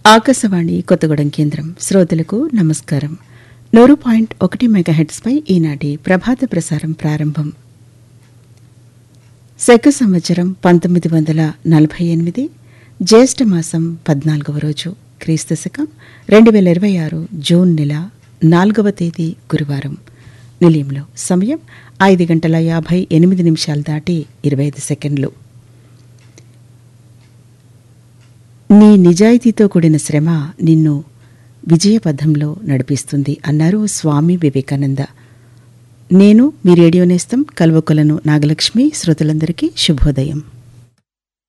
ఆకాశవాణి కొత్తగూడెం కేంద్రం శ్రోతలకు నమస్కారం నూరు పాయింట్ ఒకటి మెగాహెట్స్పై ఈనాటి ప్రభాత ప్రసారం ప్రారంభం శక సంవత్సరం పంతొమ్మిది వందల నలభై ఎనిమిది జ్యేష్ఠ మాసం పద్నాలుగవ రోజు క్రీస్తు శకం రెండు వేల ఇరవై ఆరు జూన్ నెల నాలుగవ తేదీ గురువారం నిలయంలో సమయం ఐదు గంటల యాభై ఎనిమిది నిమిషాలు దాటి ఇరవై ఐదు సెకండ్లు నీ నిజాయితీతో కూడిన శ్రమ నిన్ను విజయపథంలో నడిపిస్తుంది అన్నారు స్వామి వివేకానంద నేను మీ రేడియో నేస్తం కల్వకొలను నాగలక్ష్మి శ్రోతలందరికీ శుభోదయం